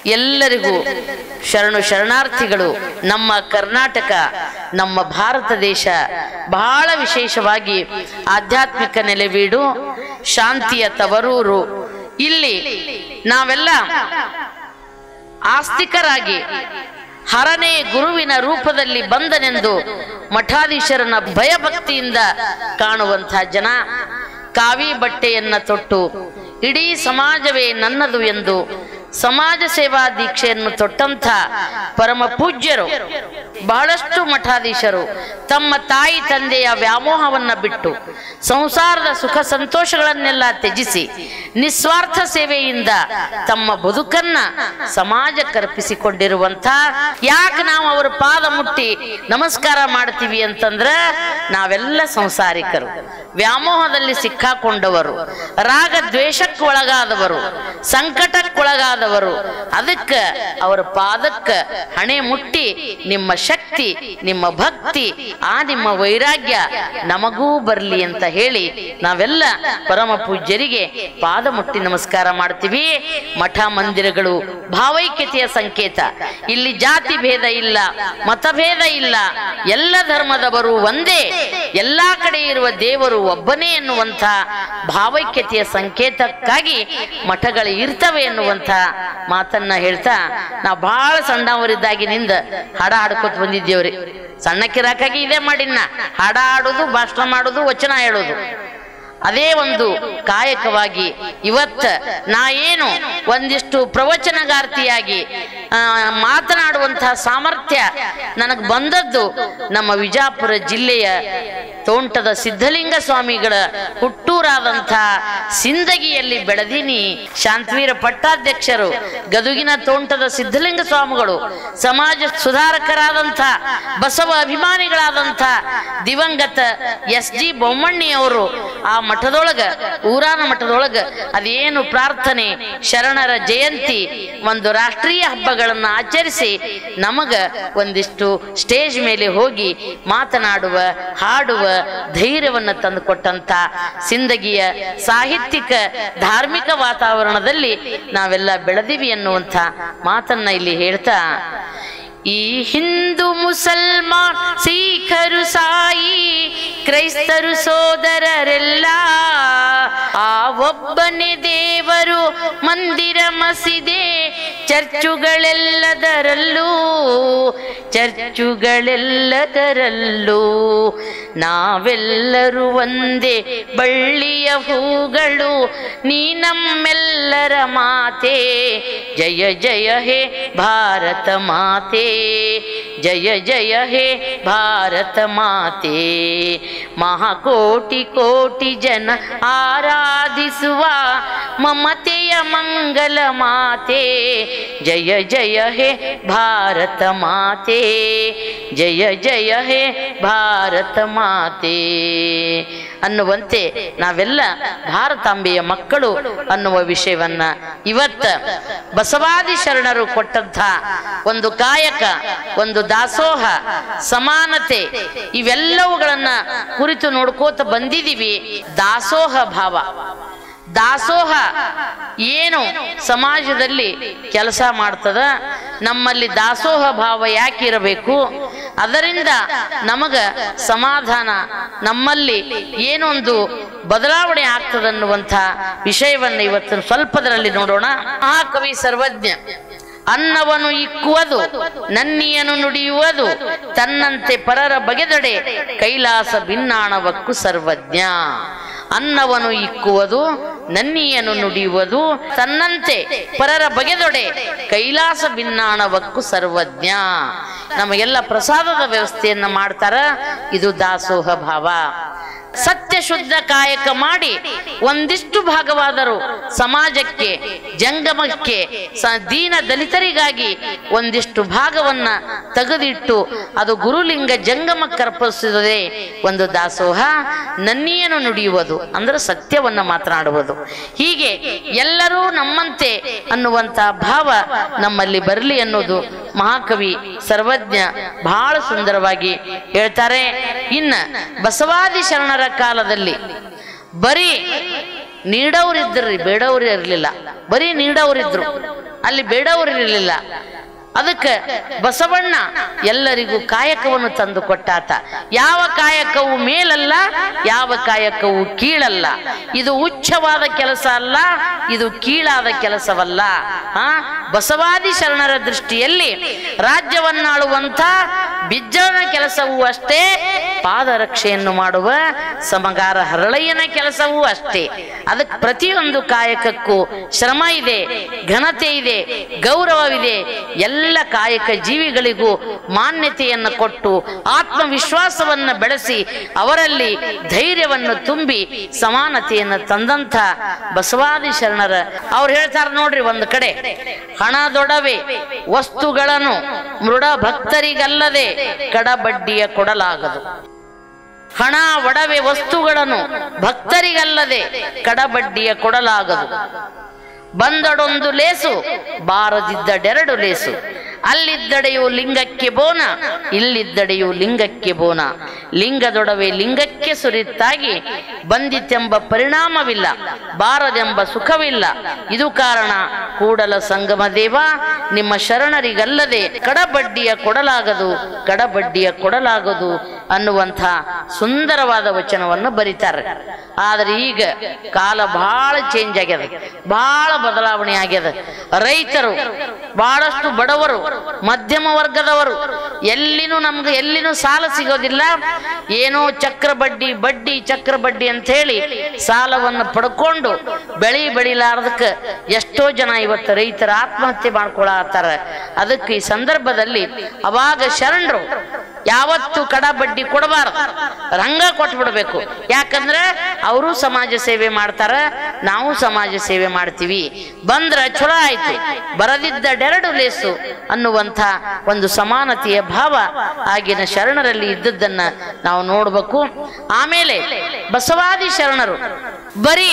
ಎಲ್ಲರಿಗೂ ಶರಣು ಶರಣಾರ್ಥಿಗಳು ನಮ್ಮ ಕರ್ನಾಟಕ ನಮ್ಮ ಭಾರತ ದೇಶ ಬಹಳ ವಿಶೇಷವಾಗಿ ಆಧ್ಯಾತ್ಮಿಕ ನೆಲೆವೀಡು ಶಾಂತಿಯ ತವರೂರು ಇಲ್ಲಿ ನಾವೆಲ್ಲ ಆಸ್ತಿಕರಾಗಿ ಹರನೇ ಗುರುವಿನ ರೂಪದಲ್ಲಿ ಬಂದನೆಂದು ಮಠಾಧೀಶರನ್ನ ಭಯಭಕ್ತಿಯಿಂದ ಕಾಣುವಂತಹ ಜನ ಕಾವಿ ಬಟ್ಟೆಯನ್ನ ತೊಟ್ಟು ಇಡೀ ಸಮಾಜವೇ ನನ್ನದು ಎಂದು ಸಮಾಜ ಸೇವಾ ದೀಕ್ಷೆಯನ್ನು ತೊಟ್ಟಂಥ ಪರಮ ಪೂಜ್ಯರು ಬಹಳಷ್ಟು ಮಠಾಧೀಶರು ತಮ್ಮ ತಾಯಿ ತಂದೆಯ ವ್ಯಾಮೋಹವನ್ನ ಬಿಟ್ಟು ಸಂಸಾರದ ಸುಖ ಸಂತೋಷಗಳನ್ನೆಲ್ಲ ತ್ಯಜಿಸಿ ನಿಸ್ವಾರ್ಥ ಸೇವೆಯಿಂದ ತಮ್ಮ ಬದುಕನ್ನ ಸಮಾಜಕ್ಕರ್ಪಿಸಿಕೊಂಡಿರುವಂಥ ಯಾಕೆ ನಾವು ಅವರ ಪಾದ ಮುಟ್ಟಿ ನಮಸ್ಕಾರ ಮಾಡ್ತೀವಿ ಅಂತಂದ್ರ ನಾವೆಲ್ಲ ಸಂಸಾರಿಕರು ವ್ಯಾಮೋಹದಲ್ಲಿ ಸಿಕ್ಕಾಕೊಂಡವರು ರಾಗ ದ್ವೇಷಕ್ಕೆ ಒಳಗಾದವರು ಸಂಕಟಕ್ಕೊಳಗಾದವರು ಅದಕ್ಕೆ ಅವರ ಪಾದಕ್ಕೆ ಹಣೆ ಮುಟ್ಟಿ ನಿಮ್ಮ ಶಕ್ತಿ ನಿಮ್ಮ ಭಕ್ತಿ ಆ ನಿಮ್ಮ ವೈರಾಗ್ಯ ನಮಗೂ ಬರಲಿ ಅಂತ ಹೇಳಿ ನಾವೆಲ್ಲ ಪರಮ ಪೂಜ್ಯರಿಗೆ ಪಾದ ಮುಟ್ಟಿ ನಮಸ್ಕಾರ ಮಾಡ್ತೀವಿ ಮಠ ಮಂದಿರಗಳು ಭಾವೈಕ್ಯತೆಯ ಸಂಕೇತ ಇಲ್ಲಿ ಜಾತಿ ಭೇದ ಇಲ್ಲ ಮತಭೇದ ಇಲ್ಲ ಎಲ್ಲ ಧರ್ಮದವರು ಒಂದೇ ಎಲ್ಲಾ ಕಡೆ ಇರುವ ದೇವರು ಒಬ್ಬನೇ ಎನ್ನುವಂಥ ಭಾವೈಕ್ಯತೆಯ ಸಂಕೇತಕ್ಕಾಗಿ ಮಠಗಳು ಇರ್ತವೆ ಎನ್ನುವಂಥ ಮಾತನ್ನ ಹೇಳ್ತಾ ನಾವು ಬಹಳ ಸಣ್ಣವರಿದ್ದಾಗಿನಿಂದ ಹಾಡ ಹಾಡ್ಕೊತ ಬಂದಿದ್ದೇವ್ರಿ ಸಣ್ಣಕ್ಕಿರಾಕಾಗಿ ಇದೇ ಮಾಡಿನ ಹಾಡ ಹಾಡೋದು ಭಾಷಣ ಮಾಡೋದು ವಚನ ಹೇಳೋದು ಅದೇ ಒಂದು ಕಾಯಕವಾಗಿ ಇವತ್ತ ನಾ ಏನು ಒಂದಿಷ್ಟು ಪ್ರವಚನಗಾರ್ತಿಯಾಗಿ ಆ, ಮಾತನಾಡುವಂತಹ ಸಾಮರ್ಥ್ಯ ನನಗೆ ಬಂದದ್ದು ನಮ್ಮ ವಿಜಾಪುರ ಜಿಲ್ಲೆಯ ತೋಂಟದ ಸಿದ್ಧಲಿಂಗ ಸ್ವಾಮಿಗಳ ಹುಟ್ಟೂರಾದಂಥ ಸಿಂದಗಿಯಲ್ಲಿ ಬೆಳೆದೀನಿ ಶಾಂತವೀರ ಪಟ್ಟಾಧ್ಯಕ್ಷರು ಗದುಗಿನ ತೋಂಟದ ಸಿದ್ಧಲಿಂಗ ಸ್ವಾಮಿಗಳು ಸಮಾಜ ಸುಧಾರಕರಾದಂಥ ಬಸವ ಅಭಿಮಾನಿಗಳಾದಂಥ ದಿವಂಗತ ಎಸ್ ಜಿ ಬೊಮ್ಮಣ್ಣಿಯವರು ಆ ಮಠದೊಳಗ ಊರಾನ ಮಠದೊಳಗ ಅದೇನು ಪ್ರಾರ್ಥನೆ ಶರಣರ ಜಯಂತಿ ಒಂದು ರಾಷ್ಟ್ರೀಯ ಹಬ್ಬಗಳನ್ನ ಆಚರಿಸಿ ನಮಗ ಒಂದಿಷ್ಟು ಸ್ಟೇಜ್ ಮೇಲೆ ಹೋಗಿ ಮಾತನಾಡುವ ಹಾಡುವ ಧೈರ್ಯವನ್ನು ತಂದುಕೊಟ್ಟಂತ ಸಿಂದಗಿಯ ಸಾಹಿತ್ಯಿಕ ಧಾರ್ಮಿಕ ವಾತಾವರಣದಲ್ಲಿ ನಾವೆಲ್ಲ ಬೆಳೆದಿವಿ ಎನ್ನುವಂಥ ಮಾತನ್ನ ಇಲ್ಲಿ ಹೇಳ್ತಾ ಈ ಹಿಂದೂ ಮುಸಲ್ಮಾನ್ ಸಿಖರು ಸಾಯಿ ಕ್ರೈಸ್ತರು ಸೋದರರೆಲ್ಲ ಆ ಒಬ್ಬನೇ ದೇವರು ಮಂದಿರ ಮಸೀದೆ ಚರ್ಚುಗಳೆಲ್ಲದರಲ್ಲೂ ಚರ್ಚುಗಳೆಲ್ಲದರಲ್ಲೂ ನಾವೆಲ್ಲರೂ ಒಂದೇ ಬಳ್ಳಿಯ ಹೂಗಳು ನೀ ನಮ್ಮೆಲ್ಲರ ಮಾತೆ ಜಯ ಜಯ ಹೇ ಭಾರತ ಮಾತೆ ಜಯ ಜಯ ಹೇ ಭಾರತ ಮಾತೆ ಮಹಾಕೋಟಿ ಕೋಟಿ ಜನ ಆರಾಧಿಸುವ ಮಮತೆಯ ಮಂಗಲ ಮಾತೆ ಜಯ ಜಯ ಹೇ ಭಾರತ ಮಾತೆ ಜಯ ಜಯ ಹೇ ಭಾರತ ಮಾತೆ ಅನ್ನುವಂತೆ ನಾವೆಲ್ಲ ಭಾರತಾಂಬೆಯ ಮಕ್ಕಳು ಅನ್ನುವ ವಿಷಯವನ್ನ ಇವತ್ತ ಬಸವಾದಿ ಶರಣರು ಕೊಟ್ಟಂಥ ಒಂದು ಕಾಯಕ ಒಂದು ದಾಸೋಹ ಸಮಾನತೆ ಇವೆಲ್ಲವುಗಳನ್ನ ಕುರಿತು ನೋಡ್ಕೋತ ಬಂದಿದೀವಿ ದಾಸೋಹ ಭಾವ ದಾಸೋಹ ಏನು ಸಮಾಜದಲ್ಲಿ ಕೆಲಸ ಮಾಡ್ತದ ನಮ್ಮಲ್ಲಿ ದಾಸೋಹ ಭಾವ ಯಾಕೆ ಇರಬೇಕು ಅದರಿಂದ ನಮಗ ಸಮಾಧಾನ ನಮ್ಮಲ್ಲಿ ಏನೊಂದು ಬದಲಾವಣೆ ಆಗ್ತದನ್ನುವಂಥ ವಿಷಯವನ್ನು ಇವತ್ತು ಸ್ವಲ್ಪದರಲ್ಲಿ ನೋಡೋಣ ಮಹಾಕವಿ ಸರ್ವಜ್ಞ ಅನ್ನವನ್ನು ಇಕ್ಕುವುದು ನನ್ನಿಯನು ನುಡಿಯುವುದು ತನ್ನಂತೆ ಪರರ ಬಗೆದಡೆ ಕೈಲಾಸ ಭಿನ್ನಾಣವಕ್ಕೂ ಸರ್ವಜ್ಞ ಅನ್ನವನ್ನು ಇಕ್ಕುವುದು ನನ್ನಿಯನು ನುಡಿಯುವುದು ತನ್ನಂತೆ ಪರರ ಬಗೆದೊಡೆ ಕೈಲಾಸ ಭಿನ್ನಾಣವಕ್ಕೂ ಸರ್ವಜ್ಞ ನಮಗೆಲ್ಲ ಪ್ರಸಾದದ ವ್ಯವಸ್ಥೆಯನ್ನ ಮಾಡ್ತಾರ ಇದು ದಾಸೋಹ ಭಾವ ಸತ್ಯ ಶುದ್ಧ ಕಾಯಕ ಮಾಡಿ ಒಂದಿಷ್ಟು ಭಾಗವಾದರೂ ಸಮಾಜಕ್ಕೆ ಜಂಗಮಕ್ಕೆ ಸ ದೀನ ದಲಿತರಿಗಾಗಿ ಒಂದಿಷ್ಟು ಭಾಗವನ್ನ ತೆಗೆದಿಟ್ಟು ಅದು ಗುರುಲಿಂಗ ಜಂಗಮಕ್ಕೆ ಅರ್ಪಿಸುವುದೇ ಒಂದು ದಾಸೋಹ ನನ್ನಿಯನು ನುಡಿಯುವುದು ಅಂದ್ರೆ ಸತ್ಯವನ್ನ ಮಾತನಾಡುವುದು ಹೀಗೆ ಎಲ್ಲರೂ ನಮ್ಮಂತೆ ಅನ್ನುವಂತ ಭಾವ ನಮ್ಮಲ್ಲಿ ಬರಲಿ ಅನ್ನೋದು ಮಹಾಕವಿ ಸರ್ವಜ್ಞ ಬಹಳ ಸುಂದರವಾಗಿ ಹೇಳ್ತಾರೆ ಇನ್ನ ಬಸವಾದಿ ಶರಣರ ಕಾಲದಲ್ಲಿ ಬರೀ ನೀಡೋರಿದ್ರಿ ಬೇಡವ್ರು ಇರಲಿಲ್ಲ ಬರೀ ನೀಡೋರಿದ್ರು ಅಲ್ಲಿ ಬೇಡವ್ರು ಇರಲಿಲ್ಲ ಅದಕ್ಕೆ ಬಸವಣ್ಣ ಎಲ್ಲರಿಗೂ ಕಾಯಕವನ್ನು ತಂದು ಕೊಟ್ಟಾತ ಯಾವ ಕಾಯಕವು ಮೇಲಲ್ಲ ಯಾವ ಕಾಯಕವು ಕೀಳಲ್ಲ ಇದು ಉಚ್ಚವಾದ ಕೆಲಸ ಅಲ್ಲ ಇದು ಕೀಳಾದ ಕೆಲಸವಲ್ಲ ಆ ಬಸವಾದಿ ಶರಣರ ದೃಷ್ಟಿಯಲ್ಲಿ ರಾಜ್ಯವನ್ನಾಳುವಂಥ ಬಿಜ್ಜಳನ ಕೆಲಸವೂ ಅಷ್ಟೇ ಪಾದರಕ್ಷೆಯನ್ನು ಮಾಡುವ ಸಮಗಾರ ಹರಳಯ್ಯನ ಕೆಲಸವೂ ಅಷ್ಟೇ ಅದಕ್ಕೆ ಪ್ರತಿಯೊಂದು ಕಾಯಕಕ್ಕೂ ಶ್ರಮ ಇದೆ ಘನತೆ ಇದೆ ಗೌರವವಿದೆ ಎಲ್ಲ ಕಾಯಕ ಜೀವಿಗಳಿಗೂ ಮಾನ್ಯತೆಯನ್ನು ಕೊಟ್ಟು ಆತ್ಮವಿಶ್ವಾಸವನ್ನು ಬೆಳೆಸಿ ಅವರಲ್ಲಿ ಧೈರ್ಯವನ್ನು ತುಂಬಿ ಸಮಾನತೆಯನ್ನು ತಂದಂಥ ಬಸವಾದಿ ಶರಣರ ಅವ್ರು ಹೇಳ್ತಾರೆ ನೋಡ್ರಿ ಒಂದು ಕಡೆ ಹಣದೊಡವೆ ವಸ್ತುಗಳನ್ನು ಮೃಡ ಭಕ್ತರಿಗಲ್ಲದೆ ಕಡಬಡ್ಡಿಯ ಕೊಡಲಾಗದು ಹಣ ಒಡವೆ ವಸ್ತುಗಳನ್ನು ಭಕ್ತರಿಗಲ್ಲದೆ ಕಡಬಡ್ಡಿಯ ಕೊಡಲಾಗದು ಬಂದಡೊಂದು ಲೇಸು ಬಾರದಿದ್ದಡೆರಡು ಲೇಸು ಅಲ್ಲಿದ್ದಡೆಯು ಲಿಂಗಕ್ಕೆ ಬೋನ ಇಲ್ಲಿದ್ದಡೆಯು ಲಿಂಗಕ್ಕೆ ಬೋನ ಲಿಂಗದೊಡವೆ ಲಿಂಗಕ್ಕೆ ಸುರಿತಾಗಿ ಬಂದಿತೆಂಬ ಪರಿಣಾಮವಿಲ್ಲ ಬಾರದೆಂಬ ಸುಖವಿಲ್ಲ ಇದು ಕಾರಣ ಕೂಡಲ ಸಂಗಮ ದೇವ ನಿಮ್ಮ ಶರಣರಿಗಲ್ಲದೆ ಕಡಬಡ್ಡಿಯ ಕೊಡಲಾಗದು ಕಡಬಡ್ಡಿಯ ಕೊಡಲಾಗದು ಅನ್ನುವಂಥ ಸುಂದರವಾದ ವಚನವನ್ನು ಬರೀತಾರೆ ಆದರೆ ಈಗ ಕಾಲ ಬಹಳ ಚೇಂಜ್ ಆಗ್ಯದ ಬಹಳ ಬದಲಾವಣೆ ಆಗ್ಯದ ರೈತರು ಬಹಳಷ್ಟು ಬಡವರು ಮಧ್ಯಮ ವರ್ಗದವರು ಎಲ್ಲಿನೂ ನಮ್ಗೆ ಎಲ್ಲಿನೂ ಸಾಲ ಸಿಗೋದಿಲ್ಲ ಏನೋ ಚಕ್ರ ಬಡ್ಡಿ ಬಡ್ಡಿ ಚಕ್ರ ಬಡ್ಡಿ ಅಂತ ಹೇಳಿ ಸಾಲವನ್ನು ಪಡ್ಕೊಂಡು ಬೆಳಿ ಬೆಳಿಲಾರ್ದಕ್ಕೆ ಎಷ್ಟೋ ಜನ ಇವತ್ತು ರೈತರ ಆತ್ಮಹತ್ಯೆ ಮಾಡ್ಕೊಳತ್ತಾರ ಅದಕ್ಕೆ ಈ ಸಂದರ್ಭದಲ್ಲಿ ಅವಾಗ ಶರಣರು ಯಾವತ್ತು ಕಡ ಬಡ್ಡಿ ಕೊಡಬಾರದು ರಂಗ ಕೊಟ್ಬಿಡ್ಬೇಕು ಯಾಕಂದ್ರೆ ಅವರು ಸಮಾಜ ಸೇವೆ ಮಾಡ್ತಾರ ನಾವು ಸಮಾಜ ಸೇವೆ ಮಾಡ್ತೀವಿ ಬಂದ್ರ ಚಲೋ ಆಯ್ತು ಬರದಿದ್ದಡೆರಡು ಲೇಸು ಅನ್ನುವಂಥ ಒಂದು ಸಮಾನತೆಯ ಭಾವ ಆಗಿನ ಶರಣರಲ್ಲಿ ಇದ್ದದ್ದನ್ನ ನಾವು ನೋಡ್ಬೇಕು ಆಮೇಲೆ ಬಸವಾದಿ ಶರಣರು ಬರೀ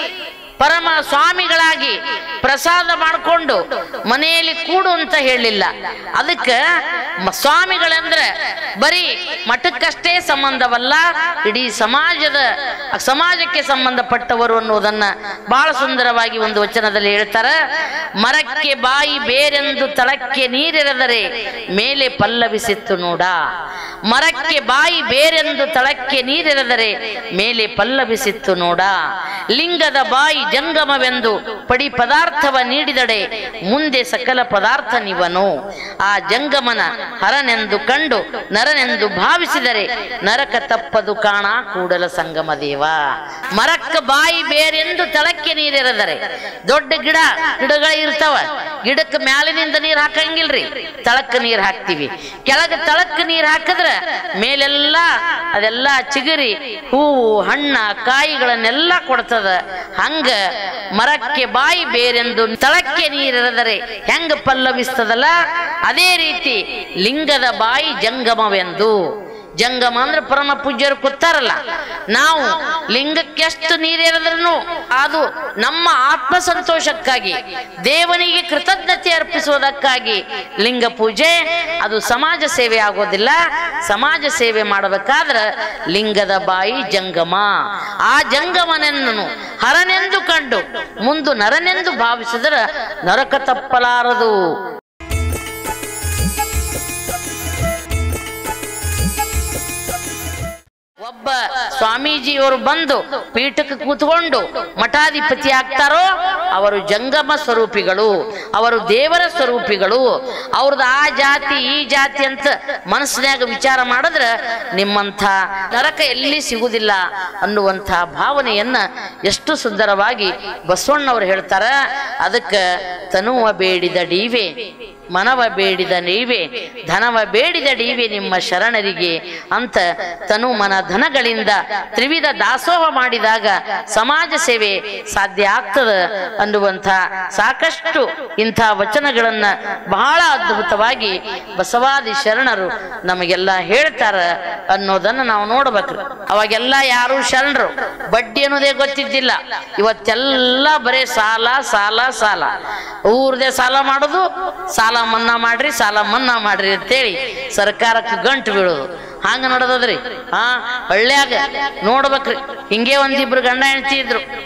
ಪರಮ ಸ್ವಾಮಿಗಳಾಗಿ ಪ್ರಸಾದ ಮಾಡಿಕೊಂಡು ಮನೆಯಲ್ಲಿ ಕೂಡು ಅಂತ ಹೇಳಿಲ್ಲ ಅದಕ್ಕೆ ಮ- ಸ್ವಾಮಿಗಳಂದ್ರೆ ಬರೀ ಮಠಕ್ಕಷ್ಟೇ ಸಂಬಂಧವಲ್ಲ ಇಡೀ ಸಮಾಜದ ಸಮಾಜಕ್ಕೆ ಸಂಬಂಧಪಟ್ಟವರು ಅನ್ನುವುದನ್ನ ಬಹಳ ಸುಂದರವಾಗಿ ಒಂದು ವಚನದಲ್ಲಿ ಹೇಳ್ತಾರೆ ಮರಕ್ಕೆ ಬಾಯಿ ಬೇರೆಂದು ತಳಕ್ಕೆ ನೀರೆರೆದರೆ ಮೇಲೆ ಪಲ್ಲವಿಸಿತ್ತು ನೋಡ ಮರಕ್ಕೆ ಬಾಯಿ ಬೇರೆಂದು ತಳಕ್ಕೆ ನೀರೆರೆದರೆ ಮೇಲೆ ಪಲ್ಲವಿಸಿತ್ತು ನೋಡ ಲಿಂಗದ ಬಾಯಿ ಜಂಗಮವೆಂದು ಪಡಿ ಪದಾರ್ಥವ ನೀಡಿದಡೆ ಮುಂದೆ ಸಕಲ ಪದಾರ್ಥ ನಿವನು ಆ ಜಂಗಮನ ಹರನೆಂದು ಕಂಡು ನರನೆಂದು ಭಾವಿಸಿದರೆ ನರಕ ತಪ್ಪದು ಕಾಣ ಕೂಡಲ ಸಂಗಮ ದೇವ ಮರಕ್ಕ ಬಾಯಿ ಬೇರೆಂದು ತಳಕ್ಕೆ ನೀರೆರೆದರೆ ದೊಡ್ಡ ಗಿಡ ಗಿಡಗಳು ಇರ್ತಾವ ಗಿಡಕ್ಕೆ ಮ್ಯಾಲಿನಿಂದ ನೀರ್ ಹಾಕಂಗಿಲ್ರಿ ತಳಕ್ಕ ನೀರ್ ಹಾಕ್ತಿವಿ ಕೆಳಗ ತಳಕ್ಕ ನೀರ್ ಹಾಕಿದ್ರ ಮೇಲೆಲ್ಲ ಅದೆಲ್ಲ ಚಿಗುರಿ ಹೂವು ಹಣ್ಣ ಕಾಯಿಗಳನ್ನೆಲ್ಲ ಕೊಡ್ತದ ಹಂಗ ಮರಕ್ಕೆ ಬಾಯಿ ಬೇರೆಂದು ತಳಕ್ಕೆ ನೀರೆರೆದರೆ ಹೆಂಗ ಪಲ್ಲವಿಸ್ತದಲ್ಲ ಅದೇ ರೀತಿ ಲಿಂಗದ ಬಾಯಿ ಜಂಗಮವೆಂದು ಜಂಗಮ ಅಂದ್ರೆ ಪರಮ ಪೂಜ್ಯರು ಕೂತಾರಲ್ಲ ನಾವು ಲಿಂಗಕ್ಕೆ ಎಷ್ಟು ನೀರೆರೆದ್ರೂ ಅದು ನಮ್ಮ ಆತ್ಮ ಸಂತೋಷಕ್ಕಾಗಿ ದೇವನಿಗೆ ಕೃತಜ್ಞತೆ ಅರ್ಪಿಸುವುದಕ್ಕಾಗಿ ಲಿಂಗ ಪೂಜೆ ಅದು ಸಮಾಜ ಸೇವೆ ಆಗೋದಿಲ್ಲ ಸಮಾಜ ಸೇವೆ ಮಾಡಬೇಕಾದ್ರೆ ಲಿಂಗದ ಬಾಯಿ ಜಂಗಮ ಆ ಜಂಗಮನನ್ನು ಹರನೆಂದು ಕಂಡು ಮುಂದು ನರನೆಂದು ಭಾವಿಸಿದರೆ ನರಕ ತಪ್ಪಲಾರದು ಒಬ್ಬ ಸ್ವಾಮೀಜಿಯವರು ಬಂದು ಪೀಠಕ್ಕೆ ಕೂತ್ಕೊಂಡು ಮಠಾಧಿಪತಿ ಆಗ್ತಾರೋ ಅವರು ಜಂಗಮ ಸ್ವರೂಪಿಗಳು ಅವರು ದೇವರ ಸ್ವರೂಪಿಗಳು ಅವ್ರದ್ದು ಆ ಜಾತಿ ಈ ಜಾತಿ ಅಂತ ಮನಸ್ಸಿನಾಗ ವಿಚಾರ ಮಾಡಿದ್ರೆ ನಿಮ್ಮಂಥ ನರಕ ಎಲ್ಲಿ ಸಿಗುವುದಿಲ್ಲ ಅನ್ನುವಂಥ ಭಾವನೆಯನ್ನ ಎಷ್ಟು ಸುಂದರವಾಗಿ ಬಸವಣ್ಣವ್ರು ಹೇಳ್ತಾರ ಅದಕ್ಕೆ ತನುವ ಬೇಡಿದ ಡೀವೆ ಮನವ ಬೇಡಿದ ನೀವೇ ಧನವ ಬೇಡಿದ ಡೀವೆ ನಿಮ್ಮ ಶರಣರಿಗೆ ಅಂತ ತನು ಮನ ಧನಗಳಿಂದ ತ್ರಿವಿಧ ದಾಸೋಹ ಮಾಡಿದಾಗ ಸಮಾಜ ಸೇವೆ ಸಾಧ್ಯ ಆಗ್ತದ ಅನ್ನುವಂಥ ಸಾಕಷ್ಟು ಇಂಥ ವಚನಗಳನ್ನ ಬಹಳ ಅದ್ಭುತವಾಗಿ ಬಸವಾದಿ ಶರಣರು ನಮಗೆಲ್ಲ ಹೇಳ್ತಾರ ಅನ್ನೋದನ್ನ ನಾವು ನೋಡ್ಬೇಕು ಅವಾಗೆಲ್ಲ ಯಾರು ಶರಣರು ಬಡ್ಡಿ ಅನ್ನೋದೇ ಗೊತ್ತಿದ್ದಿಲ್ಲ ಇವತ್ತೆಲ್ಲ ಬರೇ ಸಾಲ ಸಾಲ ಸಾಲ ಊರ್ದೇ ಸಾಲ ಮಾಡೋದು ಸಾಲ ಮನ್ನಾ ಮಾಡ್ರಿ ಸಾಲ ಮನ್ನಾ ಮಾಡ್ರಿ ಅಂತೇಳಿ ಸರ್ಕಾರಕ್ಕೆ ಗಂಟು ಬೀಳೋದು ಹಂಗ ನಡೆದದ್ರಿ ಹಾ ಹಳ್ಳ್ಯಾಗ ನೋಡ್ಬೇಕ್ರಿ ಹಿಂಗೆ ಒಂದಿಬ್ರು ಗಂಡ ಹೆಂಡತಿ ಇದ್ರು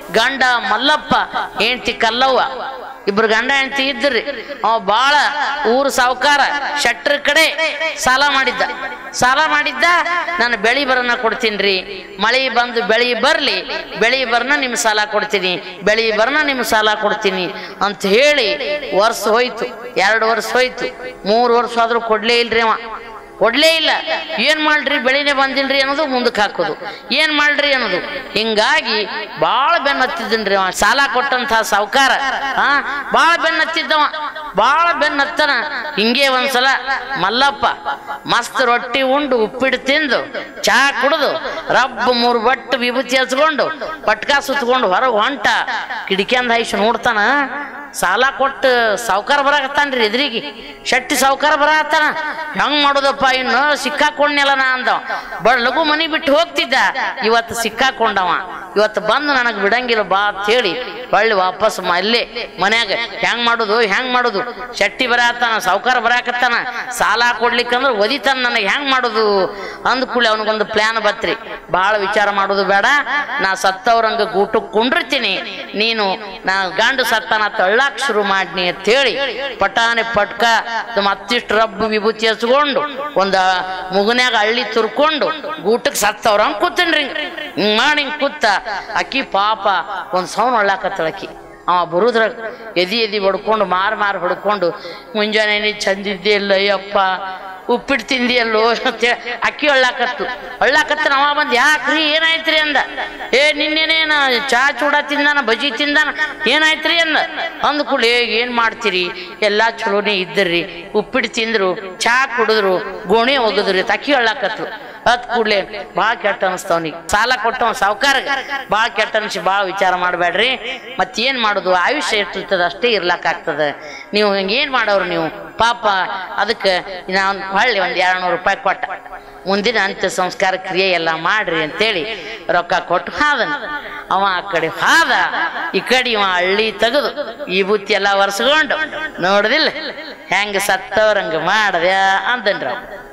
ಗಂಡ ಮಲ್ಲಪ್ಪ ಹೆಂಡ್ತಿ ಕಲ್ಲವ್ವ ಇಬ್ರು ಗಂಡ ಹೆಂಡತಿ ಇದ್ರಿ ಅವ ಬಾಳ ಊರು ಸಾವುಕಾರ ಶೆಟ್ರ ಕಡೆ ಸಾಲ ಮಾಡಿದ್ದ ಸಾಲ ಮಾಡಿದ್ದ ನಾನು ಬೆಳಿ ಬರನ ಕೊಡ್ತೀನಿ ಮಳಿ ಬಂದು ಬೆಳಿ ಬರ್ಲಿ ಬೆಳಿ ಬರ್ನ ನಿಮ್ ಸಾಲ ಕೊಡ್ತೀನಿ ಬೆಳಿ ಬರ್ನ ನಿಮ್ ಸಾಲ ಕೊಡ್ತೀನಿ ಅಂತ ಹೇಳಿ ವರ್ಷ ಹೋಯ್ತು ಎರಡು ವರ್ಷ ಹೋಯ್ತು ಮೂರು ವರ್ಷ ಆದ್ರೂ ಕೊಡ್ಲೇ ಇಲ್ರಿ ಅವ ಕೊಡ್ಲೇ ಇಲ್ಲ ಏನ್ ಮಾಡ್ರಿ ಬೆಳಿನೇ ಬಂದಿಲ್ರಿ ಅನ್ನೋದು ಮುಂದಕ್ಕೆ ಹಾಕೋದು ಏನ್ ಮಾಡ್ರಿ ಅನ್ನೋದು ಹಿಂಗಾಗಿ ಬಾಳ ಬೆನ್ನ ಹತ್ತಿದ್ದನ್ರಿ ಅವ ಸಾಲ ಕೊಟ್ಟಂತ ಸಾವುಕಾರ ಹಾ ಬಾಳ ಬೆನ್ನ ಹತ್ತಿದ್ದವ ಬಾಳ ಬೆನ್ನ ಹತ್ತನ ಹಿಂಗೆ ಒಂದ್ಸಲ ಮಲ್ಲಪ್ಪ ಮಸ್ತ್ ರೊಟ್ಟಿ ಉಂಡು ಉಪ್ಪಿಟ್ಟು ತಿಂದು ಚಹಾ ಕುಡಿದು ರಬ್ಬ ಮೂರು ಬಟ್ಟು ವಿಭೂತಿ ಹಚ್ಕೊಂಡು ಪಟ್ಕ ಸುತ್ಕೊಂಡು ಹೊರಗೆ ಹೊಂಟ ಕಿಡಿಕ್ಯಾಂದ ಹಾಯ್ಸಿ ನೋಡ್ತಾನ ಸಾಲ ಕೊಟ್ಟು ಸಾವುಕಾರ ಬರಾಕತ್ತಾನ್ರಿ ಎದುರಿಗೆ ಶೆಟ್ಟಿ ಸಾವುಕಾರ ಬರಾಕತ್ತಾನ ಹೆಂಗ್ ಮಾಡೋದಪ್ಪ ಇನ್ನು ಸಿಕ್ಕಾಕೊಂಡ್ನಲ್ಲ ನಾ ಅಂದವ ಬಡ ಲಘು ಮನಿ ಬಿಟ್ಟು ಹೋಗ್ತಿದ್ದ ಇವತ್ತು ಸಿಕ್ಕಾಕೊಂಡವ ಇವತ್ತು ಬಂದು ನನಗೆ ಬಿಡಂಗಿಲ್ಲ ಬಾ ಅಂತ ಹೇಳಿ ಹೊಳ್ಳಿ ವಾಪಸ್ ಮ- ಅಲ್ಲೇ ಮನ್ಯಾಗ ಹೆಂಗ್ ಮಾಡೋದು ಹೆಂಗ್ ಮಾಡೋದು ಶೆಟ್ಟಿ ಬರಾಕತ್ತಾನ ಸಾವುಕಾರ ಬರಾಕತ್ತಾನ ಸಾಲ ಕೊಡ್ಲಿಕ್ಕಂದ್ರೆ ಒದಿತಾನ ನನಗೆ ಹೆಂಗ್ ಮಾಡೋದು ಅಂದ ಕೂಡಲೇ ಅವನಿಗೊಂದು ಪ್ಲಾನ್ ಬತ್ರಿ ಬಹಳ ವಿಚಾರ ಮಾಡೋದು ಬೇಡ ನಾ ಸತ್ತವ್ರಂಗ ಗೂಟಕ್ಕೆ ಕುಂಡಿರ್ತೀನಿ ನೀನು ನಾ ಗಂಡು ಸತ್ತಾನ ತಳ್ಳಾಕ್ ಶುರು ಮಾಡ್ನಿ ಅಂತ ಹೇಳಿ ಪಟಾನೆ ಪಟ್ಕ ಮತ್ತಿಷ್ಟು ರಬ್ಬು ವಿಭೂತಿ ಹಚ್ಕೊಂಡು ಒಂದ ಮುಗನ್ಯಾಗ ಹಳ್ಳಿ ತುರ್ಕೊಂಡು ಗೂಟಕ್ಕೆ ಸತ್ತವ್ರ ಹಂಗ್ ಕೂತನ್ರಿ ಹಿಂಗ್ ಮಾಡಿ ಹಿಂಗ್ ಕೂತ ಅಕ್ಕಿ ಪಾಪ ಒಂದ್ ಸೌನ್ ಒಳ್ಳಾಕತ್ತಳಕಿ ಅವ ಬರುದ್ರ ಎದಿ ಎದಿ ಹೊಡ್ಕೊಂಡು ಮಾರ್ ಮಾರ್ ಹೊಡ್ಕೊಂಡು ಮುಂಜಾನೆ ನೀ ಚಂದಿದ್ದೆ ಇಲ್ಲ ಅಯ್ಯಪ್ಪ ಉಪ್ಪಿಟ್ಟು ತಿಂದಿಯಲ್ಲೋ ಅಂತೇಳಿ ಅಕ್ಕಿ ಒಳ್ಳಾಕತ್ತು ಒಳ್ಳಾಕತ್ತ ಅವ ಬಂದ್ ಯಾಕ್ರಿ ಏನಾಯ್ತ್ರಿ ಅಂದ ಏ ನಿನ್ನೆನೇನ ಚಾ ಚೂಡ ತಿಂದಾನ ಬಜಿ ತಿಂದಾನ ಏನಾಯ್ತ್ರಿ ಅಂದ ಅಂದ ಕೂಡಲೇ ಏನ್ ಮಾಡ್ತೀರಿ ಎಲ್ಲಾ ಚಲೋನೇ ಇದ್ದರ್ರಿ ಉಪ್ಪಿಟ್ಟು ತಿಂದ್ರು ಚಾ ಕುಡಿದ್ರು ಗೋಣಿ ಒಗದ್ರಿ ಅಂತ ಅಕ್ಕಿ ಒಳ್ಳಾಕತ್ತು ಅದ್ ಕೂಡ್ಲೆ ಭಾಳ ಕೆಟ್ಟ ಅನಿಸ್ತವನಿಗೆ ಸಾಲ ಕೊಟ್ಟವ ಸಾವುಕಾರಗ ಭಾಳ ಕೆಟ್ಟ ಅನಿಸಿ ಭಾಳ ವಿಚಾರ ಮಾಡಬೇಡ್ರಿ ಮತ್ತೇನ್ ಮಾಡೋದು ಆಯುಷ್ಯ ಎಷ್ಟಿರ್ತದ ಅಷ್ಟೇ ಇರ್ಲಾಕಾಗ್ತದ ನೀವು ಏನ್ ಮಾಡೋರು ನೀವು ಪಾಪ ಅದಕ್ಕೆ ನಾನು ಹೊಳ್ಳಿ ಒಂದ್ ಎರಡು ನೂರು ರೂಪಾಯಿ ಕೊಟ್ಟ ಮುಂದಿನ ಅಂತ್ಯ ಸಂಸ್ಕಾರ ಕ್ರಿಯೆ ಎಲ್ಲ ಮಾಡ್ರಿ ಅಂತೇಳಿ ರೊಕ್ಕ ಕೊಟ್ಟು ಹಾದನ ಅವ ಆ ಕಡೆ ಹಾದ ಈ ಕಡೆ ಇವ ಹಳ್ಳಿ ತೆಗೆದು ಈ ಬುತ್ತಿ ಎಲ್ಲ ಒರೆಸ್ಕೊಂಡು ನೋಡುದಿಲ್ಲ ಹೆಂಗ ಸತ್ತವ್ರಂಗ ಮಾಡದ್ಯ ಅಂತನ್ರ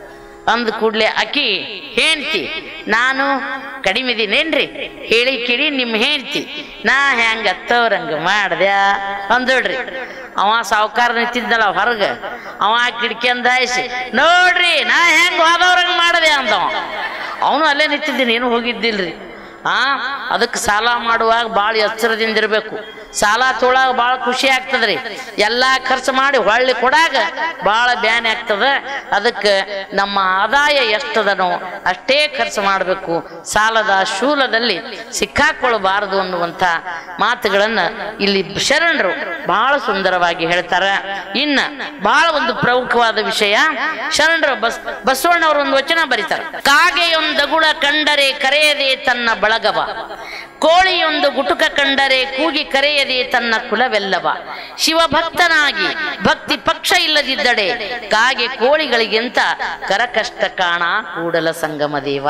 ಅಂದ ಕೂಡ್ಲೆ ಅಕ್ಕಿ ಹೆಂಡ್ತಿ ನಾನು ಕಡಿಮೆ ಇದೀನೇನ್ರಿ ಹೇಳಿ ಕಿಡಿ ನಿಮ್ಮ ಹೆಂಡ್ತಿ ನಾ ಹೆಂಗ ಹತ್ತವ್ರಂಗ ಮಾಡ್ದ್ಯ ಅಂದೋಡ್ರಿ ಅವ ಸಾವುಕಾರ ನಿಂತಿದ್ದಲ್ಲ ಹೊರಗ ಅವ ಕಿಡ್ಕಿಂದ ಹಾಯ್ಸಿ ನೋಡ್ರಿ ನಾ ಹೆಂಗ್ ಹೋದವ್ರಂಗ ಮಾಡದೆ ಅಂದವ ಅವನು ಅಲ್ಲೇ ನಿಂತಿದ್ದೀನಿ ಏನು ಹೋಗಿದ್ದಿಲ್ರಿ ಆ ಅದಕ್ಕೆ ಸಾಲ ಮಾಡುವಾಗ ಭಾಳ ಎಚ್ಚರದಿಂದ ಇರಬೇಕು ಸಾಲ ತೊಳಾಗ ಭಾಳ ಖುಷಿ ಆಗ್ತದ್ರಿ ಎಲ್ಲಾ ಖರ್ಚು ಮಾಡಿ ಹೊಳ್ಳಿ ಕೊಡಾಗ ಭಾಳ ಬ್ಯಾನೆ ಆಗ್ತದ ಅದಕ್ಕೆ ನಮ್ಮ ಆದಾಯ ಎಷ್ಟದನೋ ಅಷ್ಟೇ ಖರ್ಚು ಮಾಡಬೇಕು ಸಾಲದ ಶೂಲದಲ್ಲಿ ಸಿಕ್ಕಾಕೊಳ್ಳಬಾರದು ಅನ್ನುವಂಥ ಮಾತುಗಳನ್ನ ಇಲ್ಲಿ ಶರಣರು ಬಹಳ ಸುಂದರವಾಗಿ ಹೇಳ್ತಾರ ಇನ್ನ ಬಹಳ ಒಂದು ಪ್ರಮುಖವಾದ ವಿಷಯ ಶರಣರು ಬಸ್ ಬಸವಣ್ಣವರು ಒಂದು ವಚನ ಬರೀತಾರೆ ಕಾಗೆಯೊಂದಗುಳ ಕಂಡರೆ ಕರೆಯದೆ ತನ್ನ ಬಳಗವ ಕೋಳಿಯೊಂದು ಗುಟುಕ ಕಂಡರೆ ಕೂಗಿ ಕರೆಯದೆ ತನ್ನ ಕುಲವೆಲ್ಲವ ಶಿವಭಕ್ತನಾಗಿ ಭಕ್ತಿ ಪಕ್ಷ ಇಲ್ಲದಿದ್ದಡೆ ಕಾಗೆ ಕೋಳಿಗಳಿಗಿಂತ ಕರಕಷ್ಟ ಕಾಣ ಕೂಡಲ ಸಂಗಮ ದೇವ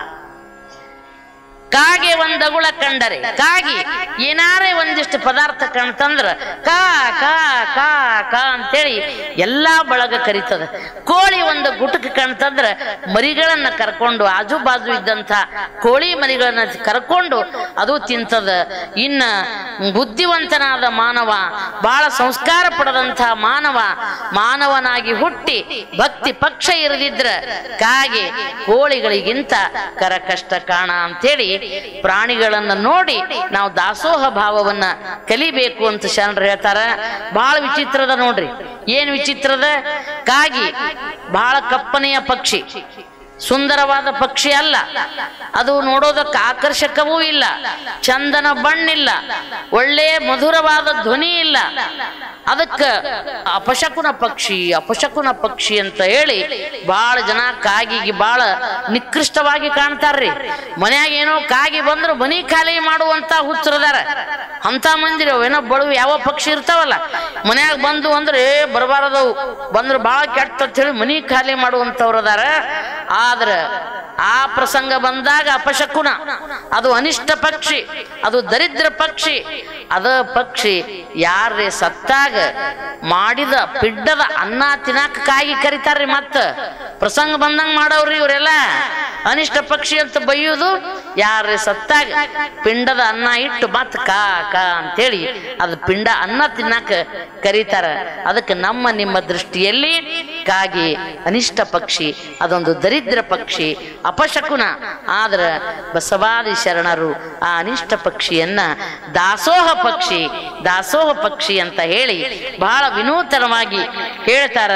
ಕಾಗೆ ಒಂದಗುಳ ಕಂಡರೆ ಕಾಗಿ ಏನಾರೇ ಒಂದಿಷ್ಟು ಪದಾರ್ಥ ಕಾಣ್ತಂದ್ರ ಕಾ ಕಾ ಕಾ ಕಾ ಅಂತೇಳಿ ಎಲ್ಲಾ ಬಳಗ ಕರಿತದ ಕೋಳಿ ಒಂದು ಗುಟುಕ ಕಾಣ್ತಂದ್ರ ಮರಿಗಳನ್ನ ಕರ್ಕೊಂಡು ಆಜು ಬಾಜು ಇದ್ದಂಥ ಕೋಳಿ ಮರಿಗಳನ್ನ ಕರ್ಕೊಂಡು ಅದು ತಿಂತದ ಇನ್ನ ಬುದ್ಧಿವಂತನಾದ ಮಾನವ ಬಹಳ ಸಂಸ್ಕಾರ ಪಡೆದಂಥ ಮಾನವ ಮಾನವನಾಗಿ ಹುಟ್ಟಿ ಭಕ್ತಿ ಪಕ್ಷ ಇರದಿದ್ರ ಕಾಗೆ ಕೋಳಿಗಳಿಗಿಂತ ಕರ ಕಷ್ಟ ಕಾಣ ಅಂತೇಳಿ ಪ್ರಾಣಿಗಳನ್ನ ನೋಡಿ ನಾವು ದಾಸೋಹ ಭಾವವನ್ನ ಕಲಿಬೇಕು ಅಂತ ಶರಣರು ಹೇಳ್ತಾರ ಬಹಳ ವಿಚಿತ್ರದ ನೋಡ್ರಿ ಏನ್ ವಿಚಿತ್ರದ ಕಾಗಿ ಬಹಳ ಕಪ್ಪನೆಯ ಪಕ್ಷಿ ಸುಂದರವಾದ ಪಕ್ಷಿ ಅಲ್ಲ ಅದು ನೋಡೋದಕ್ಕೆ ಆಕರ್ಷಕವೂ ಇಲ್ಲ ಚಂದನ ಬಣ್ಣಿಲ್ಲ ಒಳ್ಳೆಯ ಮಧುರವಾದ ಧ್ವನಿ ಇಲ್ಲ ಅದಕ್ಕ ಅಪಶಕುನ ಪಕ್ಷಿ ಅಪಶಕುನ ಪಕ್ಷಿ ಅಂತ ಹೇಳಿ ಬಹಳ ಜನ ಕಾಗಿಗೆ ಬಹಳ ನಿಕೃಷ್ಟವಾಗಿ ಕಾಣ್ತಾರ್ರಿ ಮನ್ಯಾಗ ಏನೋ ಕಾಗಿ ಬಂದ್ರು ಮನಿ ಖಾಲಿ ಮಾಡುವಂತ ಹುಚ್ಚರದಾರ ಅಂತ ಮಂದಿರ ಏನೋ ಬಳು ಯಾವ ಪಕ್ಷಿ ಇರ್ತಾವಲ್ಲ ಮನ್ಯಾಗ ಬಂದು ಅಂದ್ರೆ ಬರಬಾರದವು ಬಂದ್ರೆ ಬಹಳ ಕೆಟ್ಟ ಅಂತ ಹೇಳಿ ಮನಿ ಖಾಲಿ ಮಾಡುವಂತವ್ರು ಅದಾರ ಆದ್ರ ಆ ಪ್ರಸಂಗ ಬಂದಾಗ ಅಪಶಕುನ ಅದು ಅನಿಷ್ಟ ಪಕ್ಷಿ ಅದು ದರಿದ್ರ ಪಕ್ಷಿ ಅದ ಪಕ್ಷಿ ಯಾರೇ ಸತ್ತಾಗ ಮಾಡಿದ ಪಿಡ್ಡದ ಅನ್ನ ತಿನ್ನಾಕ ಕಾಗಿ ಕರಿತಾರ್ರಿ ಮತ್ತ ಪ್ರಸಂಗ ಬಂದಂಗ ಮಾಡವ್ರಿ ಇವರೆಲ್ಲ ಅನಿಷ್ಟ ಪಕ್ಷಿ ಅಂತ ಬೈಯುವುದು ಯಾರೇ ಸತ್ತಾಗ ಪಿಂಡದ ಅನ್ನ ಇಟ್ಟು ಮತ್ ಕಾ ಕಾ ಅಂತೇಳಿ ಅದು ಪಿಂಡ ಅನ್ನ ತಿನ್ನಾಕ ಕರೀತಾರ ಅದಕ್ಕೆ ನಮ್ಮ ನಿಮ್ಮ ದೃಷ್ಟಿಯಲ್ಲಿ ಕಾಗಿ ಅನಿಷ್ಟ ಪಕ್ಷಿ ಅದೊಂದು ದರಿದ್ರ ಪಕ್ಷಿ ಅಪಶಕುನ ಆದ್ರ ಬಸವಾದಿ ಶರಣರು ಆ ಅನಿಷ್ಟ ಪಕ್ಷಿಯನ್ನ ದಾಸೋಹ ಪಕ್ಷಿ ದಾಸೋಹ ಪಕ್ಷಿ ಅಂತ ಹೇಳಿ ಬಹಳ ವಿನೂತನವಾಗಿ ಹೇಳ್ತಾರ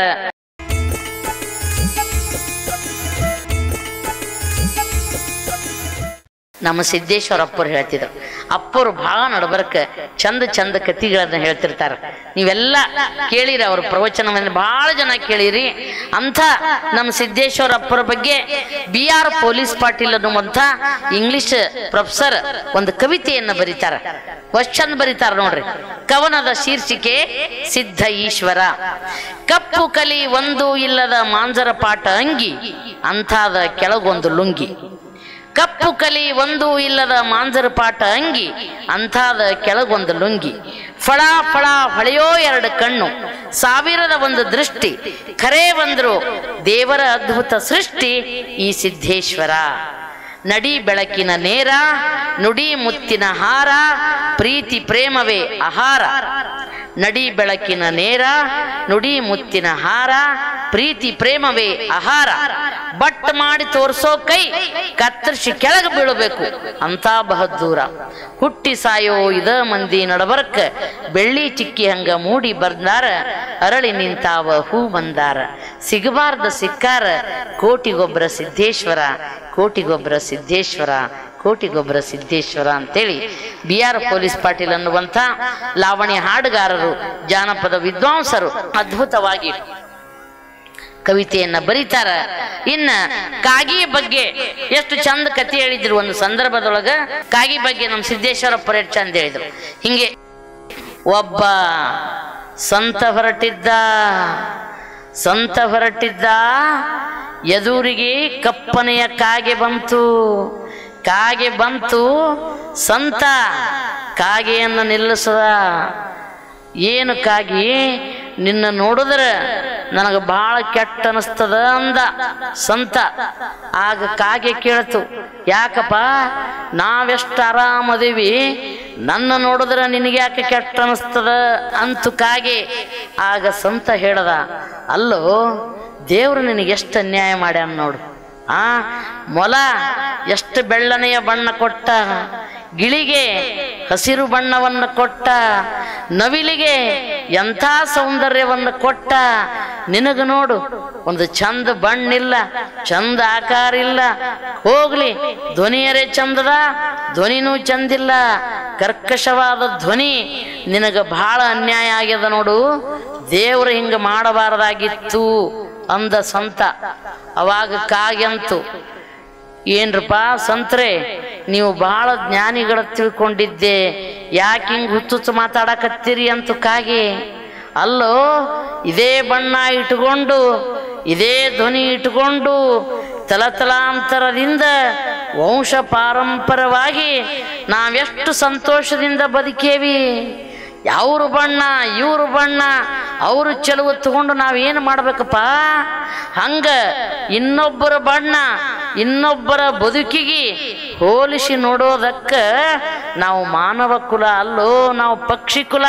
ನಮ್ಮ ಸಿದ್ದೇಶ್ವರ ಅಪ್ಪರು ಹೇಳ್ತಿದ್ರು ಅಪ್ಪರು ಬಹಳ ನಡಬರ್ಕ ಚಂದ ಚಂದ ಕತಿಗಳನ್ನ ಹೇಳ್ತಿರ್ತಾರ ನೀವೆಲ್ಲ ಕೇಳಿರಿ ಅವ್ರ ಪ್ರವಚನವನ್ನು ಬಹಳ ಜನ ಕೇಳಿರಿ ಅಂಥ ನಮ್ಮ ಸಿದ್ದೇಶ್ವರ ಅಪ್ಪರ ಬಗ್ಗೆ ಬಿ ಆರ್ ಪೊಲೀಸ್ ಪಾಟೀಲ್ ಅನ್ನುವಂಥ ಇಂಗ್ಲಿಷ್ ಪ್ರೊಫೆಸರ್ ಒಂದು ಕವಿತೆಯನ್ನು ಬರೀತಾರ ಅಷ್ಟ್ ಚಂದ ಬರೀತಾರ ನೋಡ್ರಿ ಕವನದ ಶೀರ್ಷಿಕೆ ಸಿದ್ಧ ಈಶ್ವರ ಕಪ್ಪು ಕಲಿ ಒಂದು ಇಲ್ಲದ ಮಾಂಜರ ಪಾಠ ಅಂಗಿ ಅಂಥಾದ ಕೆಳಗೊಂದು ಲುಂಗಿ ಕಪ್ಪು ಕಲಿ ಒಂದು ಇಲ್ಲದ ಮಾಂಜರ ಪಾಠ ಅಂಗಿ ಅಂಥಾದ ಕೆಳಗೊಂದು ಲುಂಗಿ ಫಳ ಫಳ ಹೊಳೆಯೋ ಎರಡು ಕಣ್ಣು ಸಾವಿರದ ಒಂದು ದೃಷ್ಟಿ ಖರೇ ಬಂದ್ರು ದೇವರ ಅದ್ಭುತ ಸೃಷ್ಟಿ ಈ ಸಿದ್ದೇಶ್ವರ ನಡಿ ಬೆಳಕಿನ ನೇರ ನುಡಿ ಮುತ್ತಿನ ಹಾರ ಪ್ರೀತಿ ಪ್ರೇಮವೇ ಆಹಾರ ನಡಿ ಬೆಳಕಿನ ನೇರ ನುಡಿ ಮುತ್ತಿನ ಹಾರ ಪ್ರೀತಿ ಪ್ರೇಮವೇ ಆಹಾರ ಬಟ್ ಮಾಡಿ ತೋರ್ಸೋ ಕೈ ಕತ್ತರಿಸಿ ಕೆಳಗೆ ಬೀಳಬೇಕು ಅಂತ ಬಹದ್ದೂರ ಹುಟ್ಟಿ ಸಾಯೋ ಇದ ಮಂದಿ ನಡಬರ್ಕ ಬೆಳ್ಳಿ ಚಿಕ್ಕಿ ಹಂಗ ಮೂಡಿ ಬರ್ದಾರ ಅರಳಿ ನಿಂತಾವ ಹೂ ಬಂದಾರ ಸಿಗಬಾರ್ದ ಸಿಕ್ಕಾರ ಕೋಟಿಗೊಬ್ಬರ ಸಿದ್ದೇಶ್ವರ ಕೋಟಿಗೊಬ್ಬರ ಸಿದ್ದೇಶ್ವರ ಕೋಟಿಗೊಬ್ಬರ ಸಿದ್ದೇಶ್ವರ ಅಂತೇಳಿ ಬಿ ಆರ್ ಪೊಲೀಸ್ ಪಾಟೀಲ್ ಅನ್ನುವಂಥ ಲಾವಣಿ ಹಾಡುಗಾರರು ಜಾನಪದ ವಿದ್ವಾಂಸರು ಅದ್ಭುತವಾಗಿ ಕವಿತೆಯನ್ನ ಬರೀತಾರ ಇನ್ನ ಕಾಗಿ ಬಗ್ಗೆ ಎಷ್ಟು ಚಂದ ಕತೆ ಹೇಳಿದ್ರು ಒಂದು ಸಂದರ್ಭದೊಳಗ ಕಾಗಿ ಬಗ್ಗೆ ನಮ್ಮ ಸಿದ್ದೇಶ್ವರಪ್ಪರ ಎಷ್ಟು ಚಂದ ಹೇಳಿದ್ರು ಹಿಂಗೆ ಒಬ್ಬ ಸಂತ ಹೊರಟಿದ್ದ ಸಂತ ಹೊರಟಿದ್ದ ಎದುರಿಗೆ ಕಪ್ಪನೆಯ ಕಾಗೆ ಬಂತು ಕಾಗೆ ಬಂತು ಸಂತ ಕಾಗೆಯನ್ನು ನಿಲ್ಲಿಸದ ಏನು ಕಾಗಿ ನಿನ್ನ ನೋಡಿದ್ರೆ ನನಗೆ ಬಹಳ ಕೆಟ್ಟ ಅನಿಸ್ತದ ಅಂದ ಸಂತ ಆಗ ಕಾಗೆ ಕೇಳ್ತು ಯಾಕಪ್ಪ ನಾವೆಷ್ಟು ಆರಾಮದೀವಿ ನನ್ನ ನೋಡಿದ್ರೆ ನಿನಗೆ ಯಾಕೆ ಕೆಟ್ಟ ಅನಿಸ್ತದ ಅಂತು ಕಾಗೆ ಆಗ ಸಂತ ಹೇಳ್ದ ಅಲ್ಲೋ ದೇವ್ರು ನಿನಗೆ ಎಷ್ಟು ಅನ್ಯಾಯ ಮಾಡ್ಯಾನ ನೋಡು ಆ ಮೊಲ ಎಷ್ಟು ಬೆಳ್ಳನೆಯ ಬಣ್ಣ ಕೊಟ್ಟ ಗಿಳಿಗೆ ಹಸಿರು ಬಣ್ಣವನ್ನು ಕೊಟ್ಟ ನವಿಲಿಗೆ ಎಂಥ ಸೌಂದರ್ಯವನ್ನು ಕೊಟ್ಟ ನಿನಗ ನೋಡು ಒಂದು ಚಂದ ಬಣ್ಣಿಲ್ಲ ಚಂದ ಆಕಾರ ಇಲ್ಲ ಹೋಗ್ಲಿ ಧ್ವನಿಯರೇ ಚಂದದ ಧ್ವನಿನೂ ಚಂದಿಲ್ಲ ಕರ್ಕಶವಾದ ಧ್ವನಿ ನಿನಗ ಬಹಳ ಅನ್ಯಾಯ ಆಗ್ಯದ ನೋಡು ದೇವ್ರು ಹಿಂಗ ಮಾಡಬಾರದಾಗಿತ್ತು ಅಂದ ಸಂತ ಅವಾಗ ಕಾಗ್ಯಂತು ಏನ್ರಪ್ಪ ಸಂತ್ರೆ ನೀವು ಬಹಳ ಜ್ಞಾನಿಗಳ ತಿಳ್ಕೊಂಡಿದ್ದೆ ಯಾಕೆ ಹಿಂಗ್ ಹುಚ್ಚುಚ್ಚು ಮಾತಾಡಕತ್ತೀರಿ ಅಂತ ಕಾಗೆ ಅಲ್ಲೋ ಇದೇ ಬಣ್ಣ ಇಟ್ಕೊಂಡು ಇದೇ ಧ್ವನಿ ಇಟ್ಕೊಂಡು ತಲತಲಾಂತರದಿಂದ ವಂಶ ಪಾರಂಪರವಾಗಿ ನಾವೆಷ್ಟು ಸಂತೋಷದಿಂದ ಬದುಕೇವಿ ಯಾವ್ರು ಬಣ್ಣ ಇವ್ರು ಬಣ್ಣ ಅವರು ಚೆಲುವು ತಗೊಂಡು ನಾವೇನು ಮಾಡ್ಬೇಕಪ್ಪ ಹಂಗ ಇನ್ನೊಬ್ಬರ ಬಣ್ಣ ಇನ್ನೊಬ್ಬರ ಬದುಕಿಗೆ ಹೋಲಿಸಿ ನೋಡೋದಕ್ಕ ನಾವು ಮಾನವ ಕುಲ ಅಲ್ಲೋ ನಾವು ಪಕ್ಷಿ ಕುಲ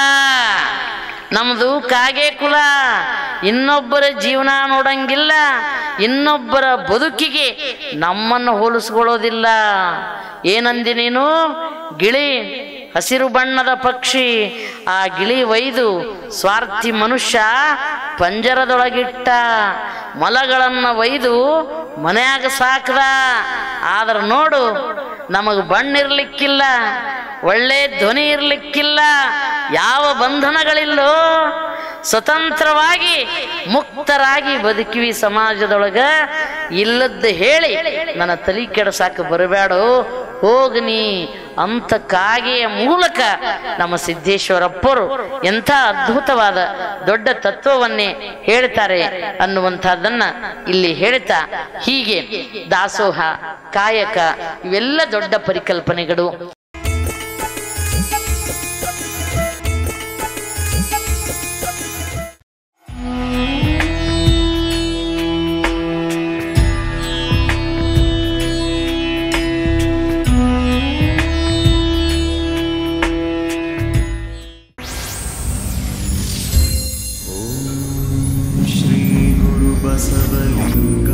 ನಮ್ದು ಕಾಗೆ ಕುಲ ಇನ್ನೊಬ್ಬರ ಜೀವನ ನೋಡಂಗಿಲ್ಲ ಇನ್ನೊಬ್ಬರ ಬದುಕಿಗೆ ನಮ್ಮನ್ನು ಹೋಲಿಸ್ಕೊಳ್ಳೋದಿಲ್ಲ ಏನಂದಿ ನೀನು ಗಿಳಿ ಹಸಿರು ಬಣ್ಣದ ಪಕ್ಷಿ ಆ ಗಿಳಿ ಒಯ್ದು ಸ್ವಾರ್ಥಿ ಮನುಷ್ಯ ಪಂಜರದೊಳಗಿಟ್ಟ ಮೊಲಗಳನ್ನು ಒಯ್ದು ಮನ್ಯಾಗ ಸಾಕ್ದ ಆದ್ರೆ ನೋಡು ನಮಗೆ ಬಣ್ಣ ಇರ್ಲಿಕ್ಕಿಲ್ಲ ಒಳ್ಳೆ ಧ್ವನಿ ಇರ್ಲಿಕ್ಕಿಲ್ಲ ಯಾವ ಬಂಧನಗಳಿಲ್ಲೋ ಸ್ವತಂತ್ರವಾಗಿ ಮುಕ್ತರಾಗಿ ಬದುಕಿವಿ ಸಮಾಜದೊಳಗ ಇಲ್ಲದ್ದು ಹೇಳಿ ನನ್ನ ತಲೆ ಕೆಡಸಾಕ ಬರಬೇಡ ಹೋಗ್ನಿ ಅಂತ ಕಾಗೆಯ ಮೂಲಕ ನಮ್ಮ ಸಿದ್ದೇಶ್ವರಪ್ಪರು ಎಂಥ ಅದ್ಭುತವಾದ ದೊಡ್ಡ ತತ್ವವನ್ನೇ ಹೇಳ್ತಾರೆ ಅನ್ನುವಂಥದ್ದನ್ನ ಇಲ್ಲಿ ಹೇಳ್ತಾ ಹೀಗೆ ದಾಸೋಹ ಕಾಯಕ ಇವೆಲ್ಲ ದೊಡ್ಡ ಪರಿಕಲ್ಪನೆಗಳು श्रीगुरुबसवलिङ्ग